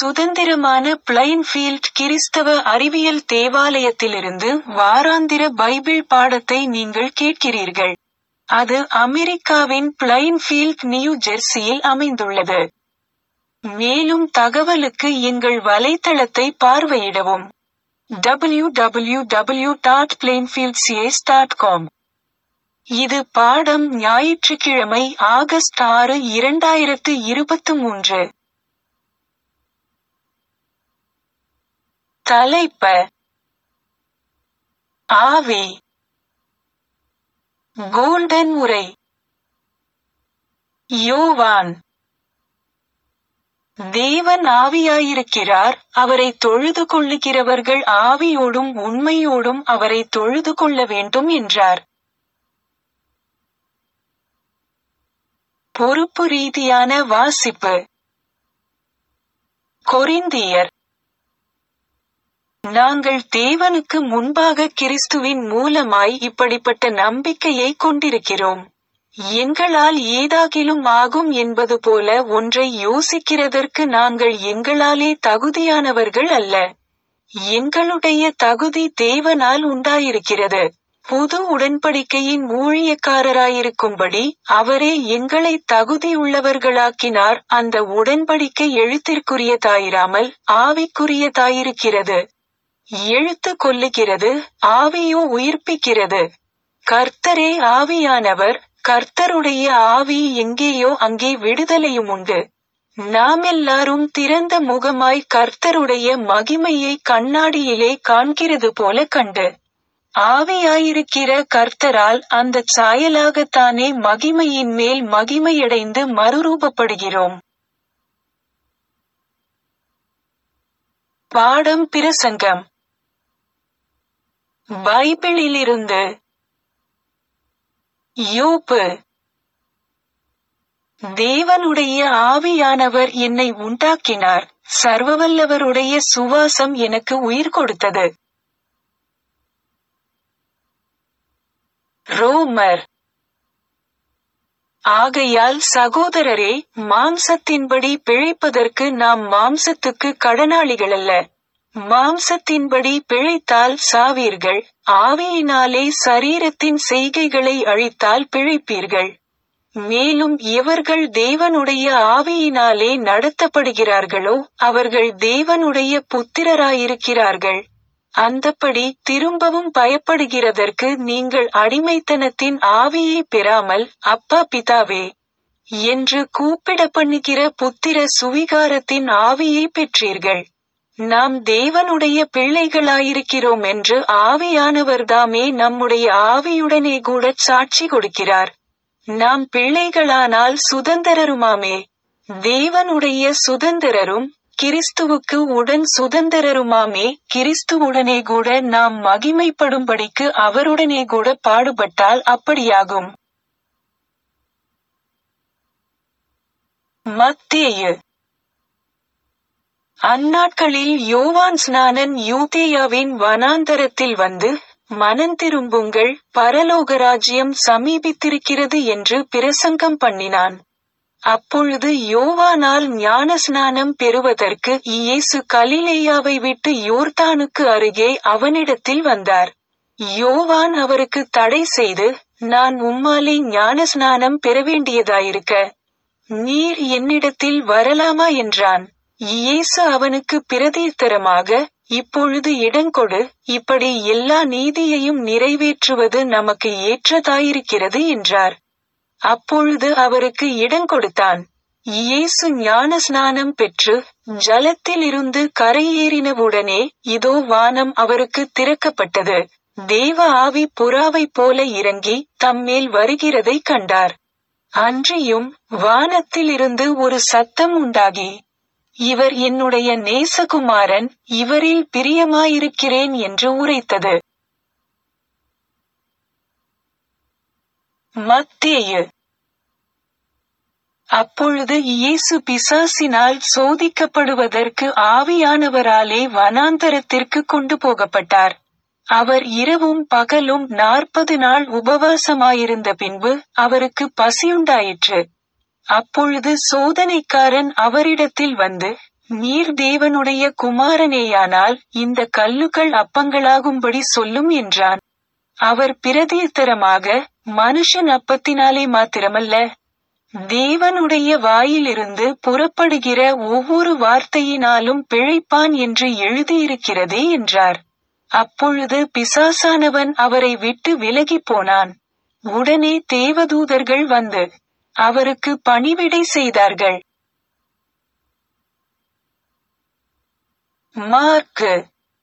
சுதந்திரமான பிளைன்ஃபீல்ட் கிறிஸ்தவ அறிவியல் தேவாலயத்திலிருந்து வாராந்திர பைபிள் பாடத்தை நீங்கள் கேட்கிறீர்கள். அது அமெரிக்காவின் பிளைன்ஃபீல்ட் நியூ ஜெர்சியில் அமைந்துள்ளது. மேலும் தகவலுக்கு எங்கள் வலைத்தளத்தை பார்வையிடவும். www.plainfieldcs.com இது பாடம் ஞாயிற்றுக்கிழமை ஆகஸ்ட் ஆறு இரண்டாயிரத்து இருபத்து மூன்று. தலைப்ப ஆவி கோல்டன் உரை யோவான் தேவன் ஆவியாயிருக்கிறார் அவரை தொழுது கொள்ளுகிறவர்கள் ஆவியோடும் உண்மையோடும் அவரை தொழுது கொள்ள வேண்டும் என்றார். பொறுப்பு ரீதியான வாசிப்பு கொரிந்தியர் நாங்கள் தேவனுக்கு முன்பாக கிறிஸ்துவின் மூலமாய் இப்படிப்பட்ட நம்பிக்கையை கொண்டிருக்கிறோம். எங்களால் ஏதாகிலும் ஆகும் என்பது போல ஒன்றை யோசிக்கிறதற்கு நாங்கள் எங்களாலே தகுதியானவர்கள் அல்ல. எங்களுடைய தகுதி தேவனால் உண்டாயிருக்கிறது. புது உடன்படிக்கையின் ஊழியக்காரராயிருக்கும்படி அவரே எங்களை தகுதியுள்ளவர்களாக்கினார் அந்த உடன்படிக்கை எழுத்திற்குரியதாயிராமல் ஆவிக்குரியதாயிருக்கிறது. எழுத்து கொல்லுகிறது ஆவியோ உயிர்ப்பிக்கிறது. கர்த்தரே ஆவியானவர் கர்த்தருடைய ஆவி எங்கேயோ அங்கே விடுதலையுமுண்டு. நாமெல்லாரும் திறந்த முகமாய் கர்த்தருடைய மகிமையை கண்ணாடியிலே காண்கிறது போல கண்டு. ஆவியாயிருக்கிற கர்த்தரால் அந்தச் சாயலாகத்தானே மகிமையின் மேல் மகிமையடைந்து மறுரூபப்படுகிறோம். பாடம் பிரசங்கம் பைபிளிலிருந்து யோபு தேவனுடைய ஆவியானவர் என்னை உண்டாக்கினார் சர்வவல்லவருடைய சுவாசம் எனக்கு உயிர் கொடுத்தது. ரோமர் ஆகையால் சகோதரரே மாம்சத்தின்படி பிழைப்பதற்கு நாம் மாம்சத்துக்கு கடனாளிகளல்ல. மாம்சத்தின்படி பிழைத்தால் சாவீர்கள் ஆவியினாலே சரீரத்தின் செய்கைகளை அழித்தால் பிழைப்பீர்கள். மேலும் எவர்கள் தேவனுடைய ஆவியினாலே நடத்தப்படுகிறார்களோ அவர்கள் தேவனுடைய புத்திரராயிருக்கிறார்கள். அந்தப்படி திரும்பவும் பயப்படுகிறதற்கு நீங்கள் அடிமைத்தனத்தின் ஆவியை பெறாமல் அப்பா பிதாவே என்று கூப்பிடப்பண்ணுகிற புத்திர சுவிகாரத்தின் ஆவியை பெற்றீர்கள். நாம் தேவனுடைய பிள்ளைகளாயிருக்கிறோம் என்று ஆவியானவர்தாமே நம்முடைய ஆவியுடனே கூடச் சாட்சி கொடுக்கிறார். நாம் பிள்ளைகளானால் சுதந்தரருமாமே. தேவனுடைய சுதந்தரரும் கிறிஸ்துவுக்கு உடன் சுதந்தரருமாமே கிறிஸ்துவுடனே கூட நாம் மகிமைப்படும்படிக்கு அவருடனே கூட பாடுபட்டால் அப்படியாகும். மத்தேயு அந்நாட்களில் யோவான் ஸ்நானன் யூதேயாவின் வனாந்தரத்தில் வந்து மனந்திரும்புங்கள் பரலோகராஜ்யம் சமீபித்திருக்கிறது என்று பிரசங்கம் பண்ணினான். அப்பொழுது யோவானால் ஞானஸ்நானம் பெறுவதற்கு இயேசு கலிலேயாவை விட்டு யோர்தானுக்கு அருகே அவனிடத்தில் வந்தார். யோவான் அவருக்கு தடை செய்து நான் உம்மாலே ஞானஸ்நானம் பெறவேண்டியதாயிருக்க நீர் என்னிடத்தில் வரலாமா என்றான். இயேசு அவனுக்கு பிரதியுத்தரமாக இப்பொழுது இடங்கொடு இப்படி எல்லா நீதியையும் நிறைவேற்றுவது நமக்கு ஏற்றதாயிருக்கிறது என்றார். அப்பொழுது அவருக்கு இடங்கொடுத்தான். இயேசு ஞானஸ்நானம் பெற்று ஜலத்திலிருந்து கரையேறினவுடனே இதோ வானம் அவருக்கு திறக்கப்பட்டது. தேவ ஆவி புறாவைப் போல இறங்கி தம்மேல் வருகிறதைக் கண்டார். அன்றியும் வானத்திலிருந்து ஒரு சத்தம் உண்டாகி இவர் என்னுடைய நேசகுமாரன் இவரில் பிரியமாயிருக்கிறேன் என்று உரைத்தது. மத்தேயு அப்பொழுது இயேசு பிசாசினால் சோதிக்கப்படுவதற்கு ஆவியானவராலே வனாந்தரத்திற்கு கொண்டு போகப்பட்டார். அவர் இரவும் பகலும் நாற்பது நாள் உபவாசமாயிருந்த பின்பு அவருக்கு பசியுண்டாயிற்று. அப்பொழுது சோதனைக்காரன் அவரிடத்தில் வந்து நீர் தேவனுடைய குமாரனேயானால் இந்த கல்லுகள் அப்பங்களாகும்படி சொல்லும் என்றான் அவர் பிரதியுத்தரமாக மனுஷன் அப்பத்தினாலே மாத்திரமல்ல தேவனுடைய வாயிலிருந்து புறப்படுகிற ஒவ்வொரு வார்த்தையினாலும் பிழைப்பான் என்று எழுதியிருக்கிறதே என்றார் அப்பொழுது பிசாசானவன் அவரை விட்டு விலகிப் போனான் உடனே தேவதூதர்கள் வந்து அவருக்கு பணிவிடை செய்தார்கள் மார்க்கு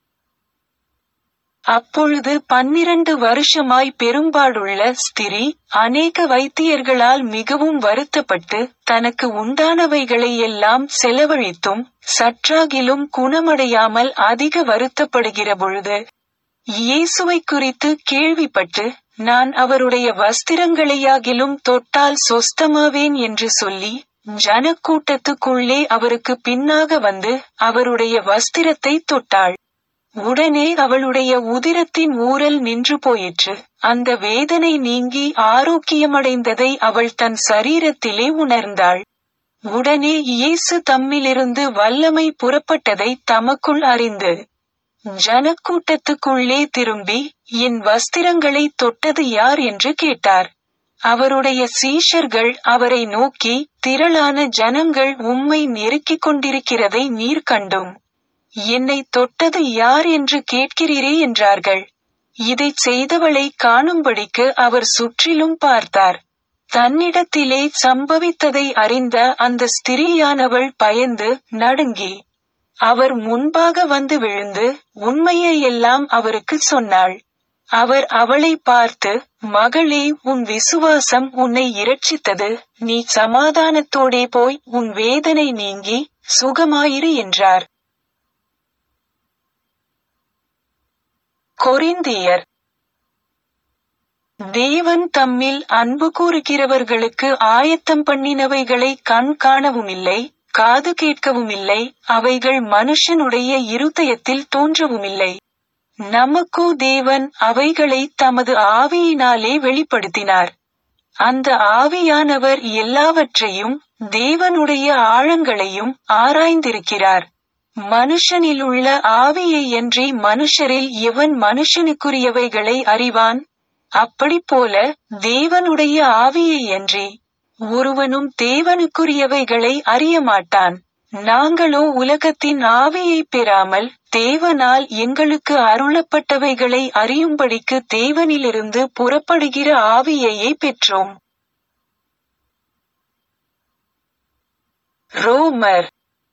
அப்பொழுது பன்னிரண்டு வருஷமாய் பெரும்பாடுள்ள ஸ்திரீ அநேக வைத்தியர்களால் மிகவும் வருத்தப்பட்டு தனக்கு உண்டானவைகளை எல்லாம் செலவழித்தும் சற்றாகிலும் குணமடையாமல் அதிக வருத்தப்படுகிற பொழுது இயேசுவை குறித்து கேள்விப்பட்டு நான் அவருடைய வஸ்திரங்களையாகிலும் தொட்டால் சொஸ்தமாவேன் என்று சொல்லி ஜனக்கூட்டத்துக்குள்ளே அவருக்கு பின்னாக வந்து அவருடைய வஸ்திரத்தை தொட்டாள் உடனே அவளுடைய உதிரத்தின் ஊரல் நின்று போயிற்று அந்த வேதனை நீங்கி ஆரோக்கியமடைந்ததை அவள் தன் சரீரத்திலே உணர்ந்தாள் உடனே இயேசு தம்மிலிருந்து வல்லமை புறப்பட்டதை தமக்குள் அறிந்து ஜனக்கூட்டத்துக்குள்ளே திரும்பி என் வஸ்திரங்களை தொட்டது யார் என்று கேட்டார் அவருடைய சீஷர்கள் அவரை நோக்கி திரளான ஜனங்கள் உம்மை நெருக்கிக் கொண்டிருக்கிறதை நீர் கண்டும் என்னை தொட்டது யார் என்று கேட்கிறீரே என்றார்கள் இதைச் செய்தவளை காணும்படிக்கு அவர் சுற்றிலும் பார்த்தார் தன்னிடத்திலே சம்பவித்ததை அறிந்த அந்த ஸ்திரீயானவள் பயந்து நடுங்கி அவர் முன்பாக வந்து விழுந்து உண்மையை எல்லாம் அவருக்கு சொன்னாள் அவர் அவளை பார்த்து மகளே உன் விசுவாசம் உன்னை இரட்சித்தது நீ சமாதானத்தோடே போய் உன் வேதனை நீங்கி சுகமாயிரு என்றார் கொரிந்தியர் தேவன் தம்மில் அன்பு கூறுகிறவர்களுக்கு ஆயத்தம் பண்ணினவைகளை கண் காணவுமில்லை காது கேட்கவுமில்லை அவைகள் மனுஷனுடைய இருதயத்தில் தோன்றவுமில்லை நமக்கோ தேவன் அவைகளை தமது ஆவியினாலே வெளிப்படுத்தினார் அந்த ஆவியானவர் எல்லாவற்றையும் தேவனுடைய ஆழங்களையும் ஆராய்ந்திருக்கிறார் மனுஷனிலுள்ள ஆவியை அன்றி மனுஷரில் எவன் மனுஷனுக்குரியவைகளை அறிவான் அப்படிப்போல தேவனுடைய ஆவியை அன்றி ஒருவனும் தேவனுக்குரியவைகளை அறிய மாட்டான் நாங்களோ உலகத்தின் ஆவியை பெறாமல் தேவனால் எங்களுக்கு அருளப்பட்டவைகளை அறியும்படிக்கு தேவனிலிருந்து புறப்படுகிற ஆவியையே பெற்றோம் ரோமர்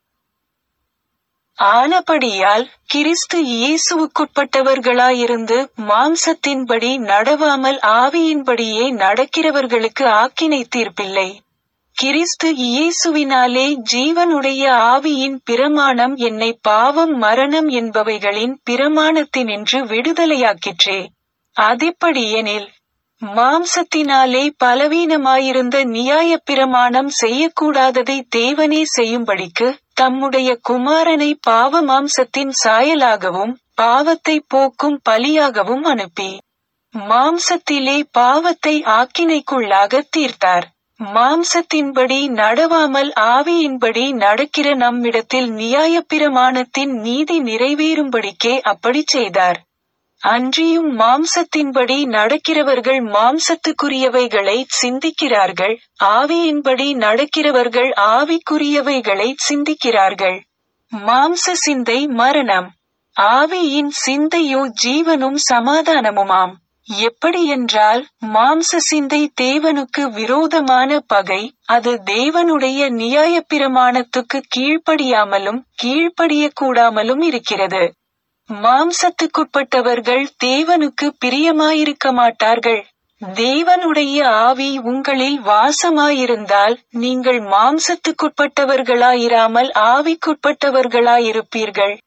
ஆனபடியால் கிறிஸ்து இயேசுவுக்குட்பட்டவர்களாயிருந்து மாம்சத்தின்படி நடவாமல் ஆவியின்படியே நடக்கிறவர்களுக்கு ஆக்கினை தீர்ப்பில்லை கிறிஸ்து இயேசுவினாலே ஜீவனுடைய ஆவியின் பிரமாணம் என்னை பாவம் மரணம் என்பவைகளின் பிரமாணத்தினின்று விடுதலையாக்கிற்றே அதெப்படியெனில் மாம்சத்தினாலே பலவீனமாயிருந்த நியாயப் பிரமாணம் செய்யக்கூடாததை தேவனே செய்யும்படிக்கு தம்முடைய குமாரனை பாவ மாம்சத்தின் சாயலாகவும் பாவத்தை போக்கும் பலியாகவும் அனுப்பி மாம்சத்திலே பாவத்தை ஆக்கினைக்குள்ளாக தீர்த்தார் மாம்சத்தின்படி நடவாமல் ஆவியின்படி நடக்கிற நம்மிடத்தில் நியாயப்பிரமாணத்தின் நீதி நிறைவேறும்படிக்கே அப்படி செய்தார் அன்றியும் மாம்சத்தின்படி நடக்கிறவர்கள் மாம்சத்துக்குரியவைகளை சிந்திக்கிறார்கள் ஆவியின்படி நடக்கிறவர்கள் ஆவிக்குரியவைகளை சிந்திக்கிறார்கள் மாம்ச சிந்தை மரணம் ஆவியின் சிந்தையோ ஜீவனும் சமாதானமுமாம் எப்படியென்றால் மாம்ச சிந்தை தேவனுக்கு விரோதமான பகை அது தேவனுடைய நியாயப்பிரமாணத்துக்கு கீழ்ப்படியாமலும் கீழ்ப்படியக்கூடாமலும் இருக்கிறது மாம்சத்துக்குட்பட்டவர்கள் தேவனுக்கு பிரியமாயிருக்க மாட்டார்கள் தேவனுடைய ஆவி உங்களில் வாசமாயிருந்தால் நீங்கள் மாம்சத்துக்குட்பட்டவர்களாயிராமல் ஆவிக்குட்பட்டவர்களாயிருப்பீர்கள்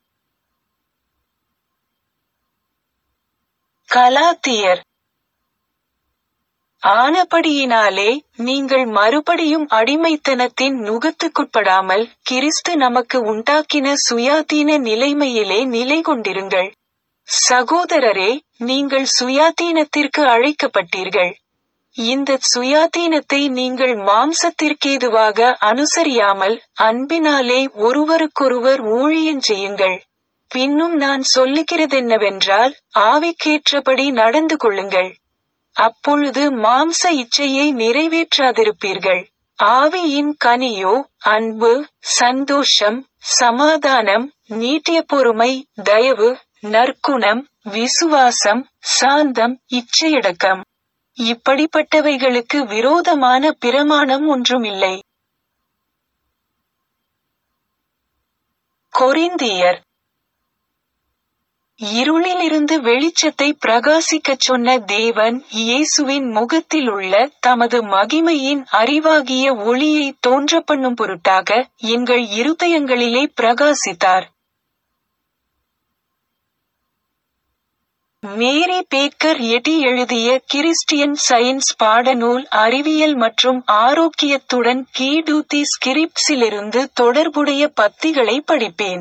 கலாத்தியர் ஆனபடியினாலே நீங்கள் மறுபடியும் அடிமைத்தனத்தின் நுகத்துக்குட்படாமல் கிறிஸ்து நமக்கு உண்டாக்கின சுயாதீன நிலைமையிலே நிலை கொண்டிருங்கள் சகோதரரே நீங்கள் சுயாதீனத்திற்கு அழைக்கப்பட்டீர்கள் இந்த சுயாதீனத்தை நீங்கள் மாம்சத்திற்கேதுவாக அனுசரியாமல் அன்பினாலே ஒருவருக்கொருவர் ஊழியஞ் செய்யுங்கள் பின்னும் நான் சொல்லுகிறதென்னவென்றால் ஆவிக்கேற்றபடி நடந்து கொள்ளுங்கள் அப்பொழுது மாம்ச இச்சையை நிறைவேற்றாதிருப்பீர்கள் ஆவியின் கனியோ அன்பு சந்தோஷம் சமாதானம் நீட்டிய பொறுமை தயவு நற்குணம் விசுவாசம் சாந்தம் இச்சையடக்கம் இப்படிப்பட்டவைகளுக்கு விரோதமான பிரமாணம் ஒன்றுமில்லை கொரிந்தியர் இருளிலிருந்து வெளிச்சத்தை பிரகாசிக்கச் சொன்ன தேவன் இயேசுவின் முகத்தில் உள்ள தமது மகிமையின் அறிவாகிய ஒளியை தோன்ற பண்ணும் பொருட்டாக எங்கள் இருதயங்களிலே பிரகாசித்தார் மேரி பேக்கர் எட்டி எழுதிய கிறிஸ்டியன் சயின்ஸ் பாடநூல் அறிவியல் மற்றும் ஆரோக்கியத்துடன் கீடூத்தி ஸ்கிரிப்ஸிலிருந்து தொடர்புடைய பத்திகளை படிப்பேன்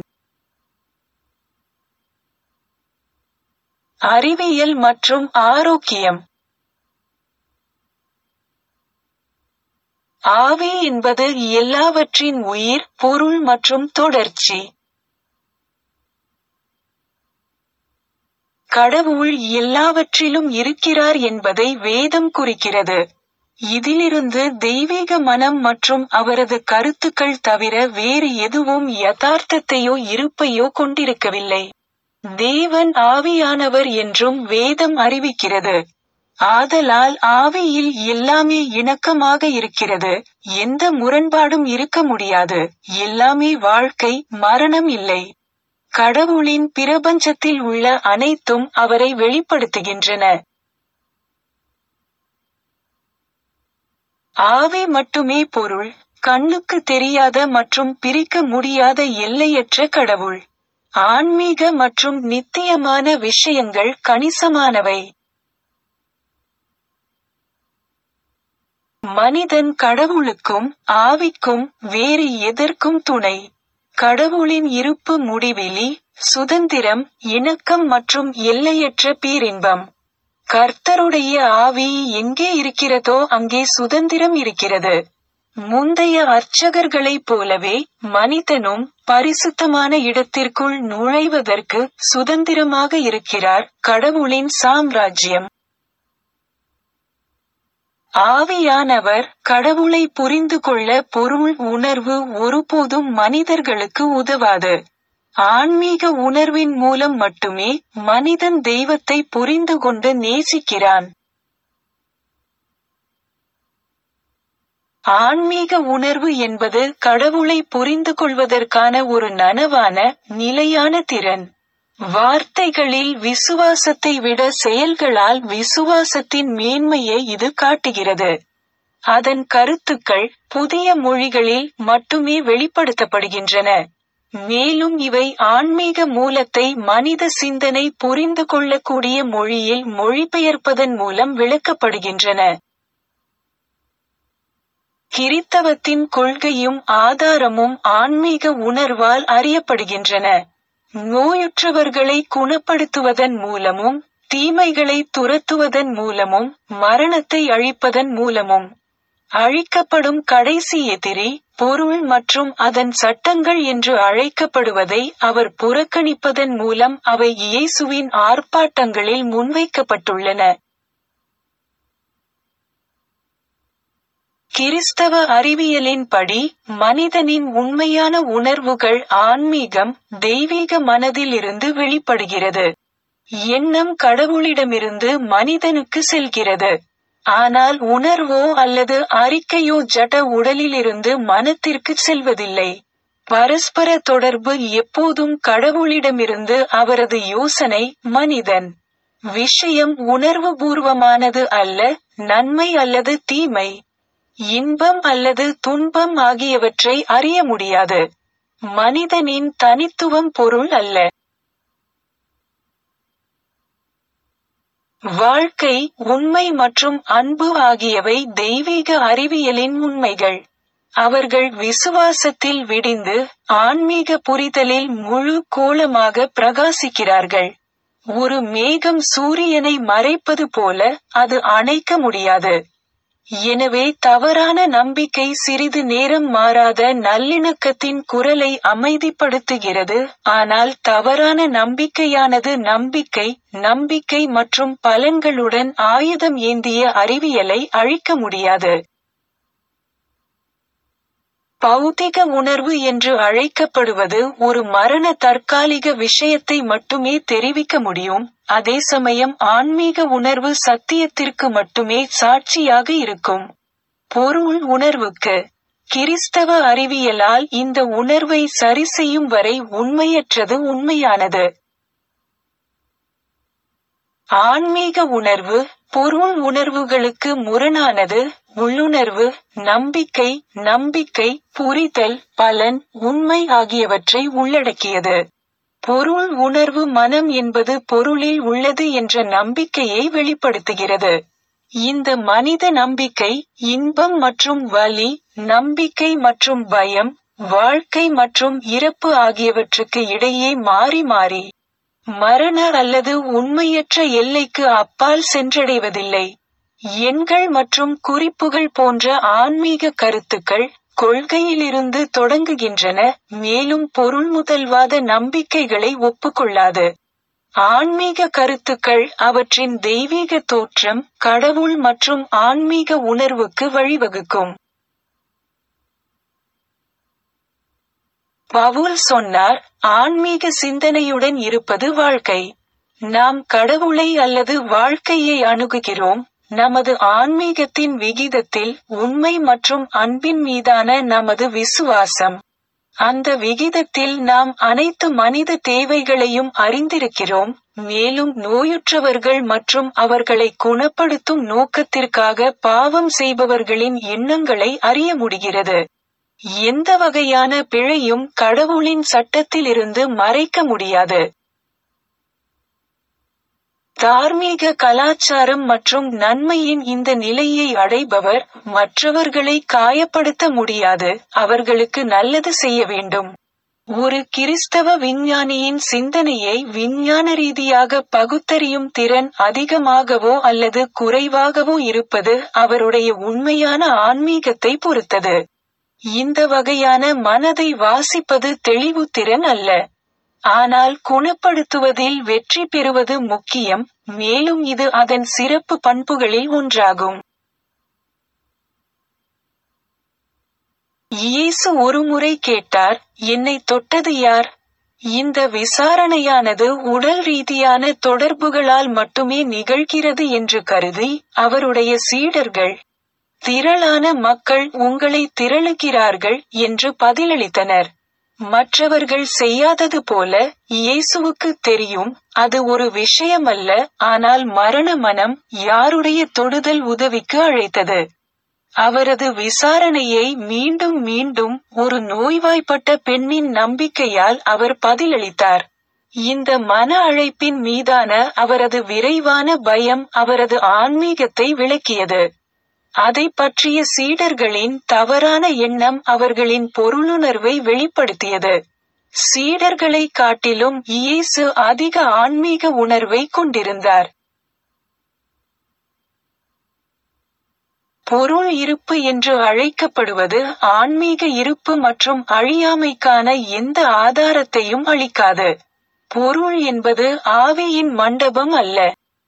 அறிவியல் மற்றும் ஆரோக்கியம் ஆவி என்பது எல்லாவற்றின் உயிர் பொருள் மற்றும் தொடர்ச்சி கடவுள் எல்லாவற்றிலும் இருக்கிறார் என்பதை வேதம் குறிக்கிறது இதிலிருந்து தெய்வீக மனம் மற்றும் அவரது கருத்துக்கள் தவிர வேறு எதுவும் யதார்த்தத்தையோ இருப்பையோ கொண்டிருக்கவில்லை தேவன் ஆவியானவர் என்றும் வேதம் அறிவிக்கிறது ஆதலால் ஆவியில் எல்லாமே இணக்கமாக இருக்கிறது எந்த முரண்பாடும் இருக்க முடியாது எல்லாமே வாழ்க்கை மரணம் இல்லை கடவுளின் பிரபஞ்சத்தில் உள்ள அனைத்தும் அவரை வெளிப்படுத்துகின்றன ஆவி மட்டுமே பொருள் கண்ணுக்கு தெரியாத மற்றும் பிரிக்க முடியாத எல்லையற்ற கடவுள் ஆன்மீக மற்றும் நித்தியமான விஷயங்கள் கணிசமானவை மனிதன் கடவுளுக்கும் ஆவிக்கும் வேறு எதற்கும் துணை கடவுளின் இருப்பு முடிவிலி சுதந்திரம் இணக்கம் மற்றும் எல்லையற்ற பேரின்பம் கர்த்தருடைய ஆவி எங்கே இருக்கிறதோ அங்கே சுதந்திரம் இருக்கிறது முந்தைய அர்ச்சகர்களைப் போலவே மனிதனும் பரிசுத்தமான இடத்திற்குள் நுழைவதற்கு சுதந்திரமாக இருக்கிறார் கடவுளின் சாம்ராஜ்யம் ஆவியானவர் கடவுளை புரிந்து கொள்ள பொருள் உணர்வு ஒருபோதும் மனிதர்களுக்கு உதவாது ஆன்மீக உணர்வின் மூலம் மட்டுமே மனிதன் தெய்வத்தை புரிந்து கொண்டு நேசிக்கிறான் ஆன்மீக உணர்வு என்பது கடவுளை புரிந்து கொள்வதற்கான ஒரு நனவான நிலையான திறன் வார்த்தைகளில் விசுவாசத்தை விட செயல்களால் விசுவாசத்தின் மேன்மையை இது காட்டுகிறது அதன் கருத்துக்கள் புதிய மொழிகளில் மட்டுமே வெளிப்படுத்தப்படுகின்றன மேலும் இவை ஆன்மீக மூலத்தை மனித சிந்தனை புரிந்து கொள்ளக்கூடிய மொழியில் மொழிபெயர்ப்பதன் மூலம் விளக்கப்படுகின்றன கிறித்தவத்தின் கொள்கையும் ஆதாரமும் ஆன்மீக உணர்வால் அறியப்படுகின்றன நோயுற்றவர்களை குணப்படுத்துவதன் மூலமும் தீமைகளை துரத்துவதன் மூலமும் மரணத்தை அழிப்பதன் மூலமும் அழிக்கப்படும் கடைசி எதிரி பொருள் மற்றும் அதன் சட்டங்கள் என்று அழைக்கப்படுவதை அவர் புறக்கணிப்பதன் மூலம் அவை இயேசுவின் ஆர்ப்பாட்டங்களில் முன்வைக்கப்பட்டுள்ளன கிறிஸ்தவ அறிவியலின்படி மனிதனின் உண்மையான உணர்வுகள் ஆன்மீகம் தெய்வீக மனதிலிருந்து வெளிப்படுகிறது எண்ணம் கடவுளிடமிருந்து மனிதனுக்கு செல்கிறது ஆனால் உணர்வோ அல்லது அறிக்கையோ ஜட உடலிலிருந்து மனத்திற்கு செல்வதில்லை பரஸ்பர தொடர்பு எப்போதும் கடவுளிடமிருந்து அவரது யோசனை மனிதன் விஷயம் உணர்வுபூர்வமானது அல்ல நன்மை அல்லது தீமை இன்பம் அல்லது துன்பம் ஆகியவற்றை அறிய முடியாது மனிதனின் தனித்துவம் பொருள் அல்ல வாழ்க்கை உண்மை மற்றும் அன்பு ஆகியவை தெய்வீக அறிவியலின் உண்மைகள் அவர்கள் விசுவாசத்தில் விடிந்து ஆன்மீக புரிதலில் முழு கோலமாக பிரகாசிக்கிறார்கள் ஒரு மேகம் சூரியனை மறைப்பது போல அது அணைக்க முடியாது எனவே தவறான நம்பிக்கை சிறிது நேரம் மாறாத நல்லிணக்கத்தின் குரலை அமைதிப்படுத்துகிறது ஆனால் தவறான நம்பிக்கையானது நம்பிக்கை நம்பிக்கை மற்றும் பலன்களுடன் ஆயுதம் ஏந்திய அறிவியலை அழிக்க முடியாது பௌதிக உணர்வு என்று அழைக்கப்படுவது ஒரு மரண தற்காலிக விஷயத்தை மட்டுமே தெரிவிக்க முடியும் அதே சமயம் ஆன்மீக உணர்வு சத்தியத்திற்கு மட்டுமே சாட்சியாக இருக்கும் பொருள் உணர்வுக்கு கிறிஸ்தவ அறிவியலால் இந்த உணர்வை சரிசெய்யும் வரை உண்மையற்றது உண்மையானது ஆன்மீக உணர்வு பொருள் உணர்வுகளுக்கு முரணானது உள்ளுணர்வு நம்பிக்கை நம்பிக்கை புரிதல் பலன் உண்மை ஆகியவற்றை உள்ளடக்கியது பொருள் உணர்வு மனம் என்பது பொருளில் உள்ளது என்ற நம்பிக்கையை வெளிப்படுத்துகிறது இந்த மனித நம்பிக்கை இன்பம் மற்றும் வலி நம்பிக்கை மற்றும் பயம் வாழ்க்கை மற்றும் இறப்பு ஆகியவற்றுக்கு இடையே மாறி மாறி மரண அல்லது உண்மையற்ற எல்லைக்கு அப்பால் சென்றடைவதில்லை எண்கள் மற்றும் குறிப்புகள் போன்ற ஆன்மீக கருத்துக்கள் கொள்கையிலிருந்து தொடங்குகின்றன மேலும் பொருள்முதல்வாத நம்பிக்கைகளை ஒப்புக்கொள்ளாது ஆன்மீக கருத்துக்கள் அவற்றின் தெய்வீக தோற்றம் கடவுள் மற்றும் ஆன்மீக உணர்வுக்கு வழிவகுக்கும் பவுல் சொன்னார் ஆன்மீக சிந்தனையுடன் இருப்பது வாழ்க்கை நாம் கடவுளை அல்லது வாழ்க்கையை அணுகுகிறோம் நமது ஆன்மீகத்தின் விகிதத்தில் உண்மை மற்றும் அன்பின் மீதான நமது விசுவாசம் அந்த விகிதத்தில் நாம் அனைத்து மனித தேவைகளையும் அறிந்திருக்கிறோம் மேலும் நோயுற்றவர்கள் மற்றும் அவர்களை குணப்படுத்தும் நோக்கத்திற்காக பாவம் செய்பவர்களின் எண்ணங்களை அறிய முடிகிறது எந்த வகையான பிழையும் கடவுளின் சட்டத்திலிருந்து மறைக்க முடியாது தார்மீக கலாச்சாரம் மற்றும் நன்மையின் இந்த நிலையை அடைபவர் மற்றவர்களை காயப்படுத்த முடியாது அவர்களுக்கு நல்லது செய்ய வேண்டும் ஒரு கிறிஸ்தவ விஞ்ஞானியின் சிந்தனையை விஞ்ஞான ரீதியாக பகுத்தறியும் திறன் அதிகமாகவோ அல்லது குறைவாகவோ இருப்பது அவருடைய உண்மையான ஆன்மீகத்தை பொறுத்தது இந்த வகையான மனதை வாசிப்பது தெளிவுத்திறன் அல்ல ஆனால் குணப்படுத்துவதில் வெற்றி பெறுவது முக்கியம் மேலும் இது அதன் சிறப்பு பண்புகளில் ஒன்றாகும் இயேசு ஒருமுறை கேட்டார் என்னை தொட்டது யார் இந்த விசாரணையானது உடல் ரீதியான தொடர்புகளால் மட்டுமே நிகழ்கிறது என்று கருதி அவருடைய சீடர்கள் திரளான மக்கள் உங்களை திரளுகிறார்கள் என்று பதிலளித்தனர் மற்றவர்கள் செய்யாதது போல இயேசுவுக்கு தெரியும் அது ஒரு விஷயமல்ல ஆனால் மரண மனம் யாருடைய தொடுதல் உதவிக்கு அழைத்தது அவரது விசாரணையை மீண்டும் மீண்டும் ஒரு நோய்வாய்ப்பட்ட பெண்ணின் நம்பிக்கையால் அவர் பதிலளித்தார் இந்த மன அழைப்பின் மீதான அவரது விரைவான பயம் அவரது ஆன்மீகத்தை விளக்கியது அதை பற்றிய சீடர்களின் தவறான எண்ணம் அவர்களின் பொருளுணர்வை வெளிப்படுத்தியது சீடர்களை காட்டிலும் இயேசு அதிக ஆன்மீக உணர்வை கொண்டிருந்தார் பொருள் இருப்பு என்று அழைக்கப்படுவது ஆன்மீக இருப்பு மற்றும் அழியாமைக்கான எந்த ஆதாரத்தையும் அளிக்காது பொருள் என்பது ஆவியின் மண்டபம் அல்ல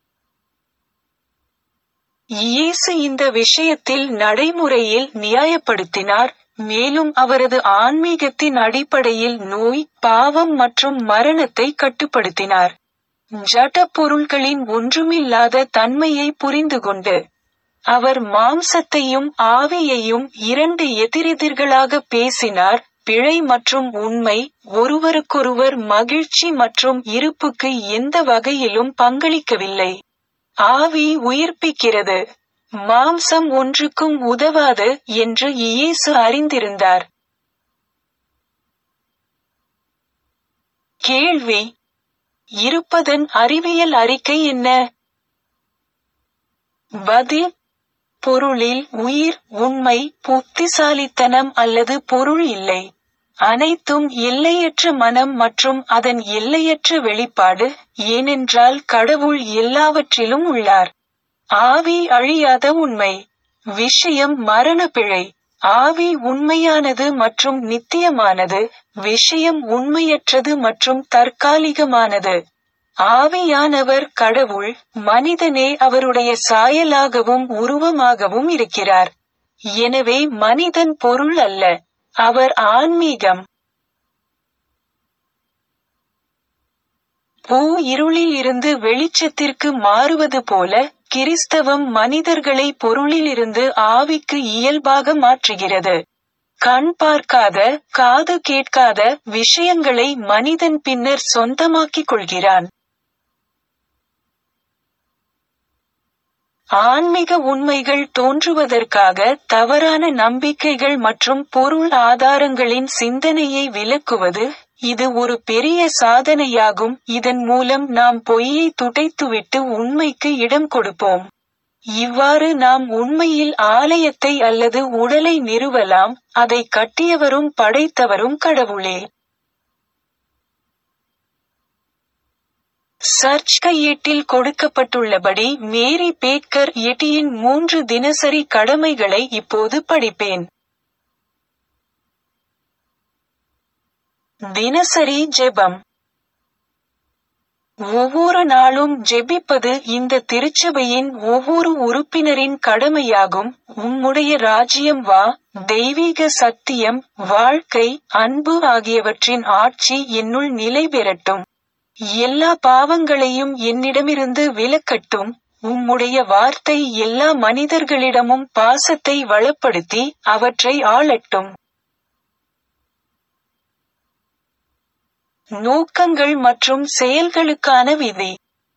இயேசு இந்த விஷயத்தில் நடைமுறையில் நியாயப்படுத்தினார் மேலும் அவரது ஆன்மீகத்தின் அடிப்படையில் நோய் பாவம் மற்றும் மரணத்தை கட்டுப்படுத்தினார் ஜட பொருள்களின் ஒன்றுமில்லாத தன்மையை புரிந்து கொண்டு அவர் மாம்சத்தையும் ஆவியையும் இரண்டு எதிரெதிர்களாக பேசினார் பிழை மற்றும் உண்மை ஒருவருக்கொருவர் மகிழ்ச்சி மற்றும் இருப்புக்கு எந்த வகையிலும் பங்களிக்கவில்லை ஆவி உயிர்ப்பிக்கிறது மாம்சம் ஒன்றுக்கும் உதவாது என்று இயேசு அறிந்திருந்தார் கேள்வி இருப்பதன் அறிவியல் அறிக்கை என்ன பதில் பொருளில் உயிர் உண்மை புத்திசாலித்தனம் அல்லது பொருள் இல்லை அனைத்தும் எல்லையற்ற மனம் மற்றும் அதன் எல்லையற்ற வெளிப்பாடு ஏனென்றால் கடவுள் எல்லாவற்றிலும் உள்ளார் ஆவி அழியாத உண்மை விஷயம் மரண பிழை ஆவி உண்மையானது மற்றும் நித்தியமானது விஷயம் உண்மையற்றது மற்றும் தற்காலிகமானது ஆவியானவர் கடவுள் மனிதனே அவருடைய சாயலாகவும் உருவமாகவும் இருக்கிறார் எனவே மனிதன் பொருள் அல்ல அவர் ஆன்மீகம் பூ இருளில் இருந்து வெளிச்சத்திற்கு மாறுவது போல கிறிஸ்தவம் மனிதர்களை பொருளிலிருந்து ஆவிக்கு இயல்பாக மாற்றுகிறது கண் பார்க்காத காது கேட்காத விஷயங்களை மனிதன் பின்னர் சொந்தமாக்கிக் கொள்கிறான் ஆன்மீக உண்மைகள் தோன்றுவதற்காக தவறான நம்பிக்கைகள் மற்றும் பொருள் ஆதாரங்களின் சிந்தனையை விலக்குவது இது ஒரு பெரிய சாதனையாகும் இதன் மூலம் நாம் பொய்யை துடைத்துவிட்டு உண்மைக்கு இடம் கொடுப்போம் இவ்வாறு நாம் உண்மையில் ஆலயத்தை அல்லது உடலை நிறுவலாம் அதை கட்டியவரும் படைத்தவரும் கடவுளே சர்ச் கையேட்டில் கொடுக்கப்பட்டுள்ளபடி மேரி பேக்கர் எட்டியின் மூன்று தினசரி கடமைகளை இப்போது படிப்பேன் தினசரி ஜெபம் ஒவ்வொரு நாளும் ஜெபிப்பது இந்த திருச்சபையின் ஒவ்வொரு உறுப்பினரின் கடமையாகும் உம்முடைய ராஜ்யம் வா தெய்வீக சத்தியம் வாழ்க்கை அன்பு ஆகியவற்றின் ஆட்சி என்னுள் நிலை பெறட்டும் எல்லா பாவங்களையும் என்னிடமிருந்து விலக்கட்டும் உம்முடைய வார்த்தை எல்லா மனிதர்களிடமும் பாசத்தை வளப்படுத்தி அவற்றை ஆளட்டும் நோக்கங்கள் மற்றும் செயல்களுக்கான விதி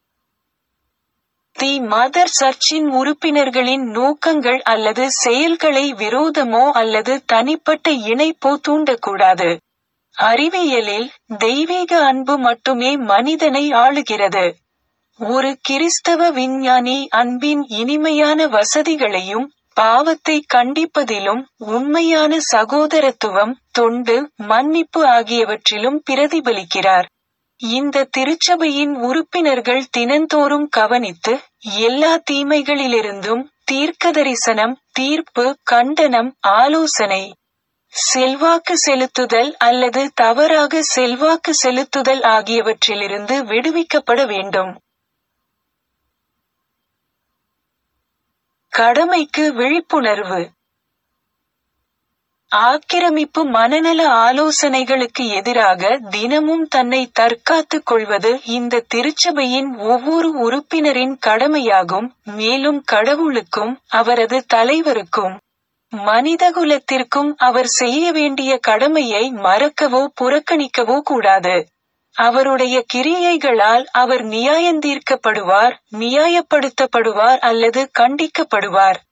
தி மதர் சர்ச்சின் உறுப்பினர்களின் நோக்கங்கள் அல்லது செயல்களை விரோதமோ அல்லது தனிப்பட்ட இணைப்போ தூண்டக்கூடாது அறிவியலில் தெய்வீக அன்பு மட்டுமே மனிதனை ஆளுகிறது ஒரு கிறிஸ்தவ விஞ்ஞானி அன்பின் இனிமையான வசதிகளையும் பாவத்தை கண்டிப்பதிலும் உண்மையான சகோதரத்துவம் தொண்டு மன்னிப்பு ஆகியவற்றிலும் பிரதிபலிக்கிறார் இந்த திருச்சபையின் உறுப்பினர்கள் தினந்தோறும் கவனித்து எல்லா தீமைகளிலிருந்தும் தீர்க்கதரிசனம் தீர்ப்பு கண்டனம் ஆலோசனை செல்வாக்கு செலுத்துதல் அல்லது தவறாக செல்வாக்கு செலுத்துதல் ஆகியவற்றிலிருந்து விடுவிக்கப்பட வேண்டும் கடமைக்கு விழிப்புணர்வு ஆக்கிரமிப்பு மனநல ஆலோசனைகளுக்கு எதிராக தினமும் தன்னை தற்காத்துக் கொள்வது இந்த திருச்சபையின் ஒவ்வொரு உறுப்பினரின் கடமையாகும் மேலும் கடவுளுக்கும் அவரது தலைவருக்கும் மனிதகுலத்திற்கும் அவர் செய்ய வேண்டிய கடமையை மறக்கவோ புறக்கணிக்கவோ கூடாது அவருடைய கிரியைகளால் அவர் நியாயந்தீர்க்கப்படுவார் நியாயப்படுத்தப்படுவார் அல்லது கண்டிக்கப்படுவார்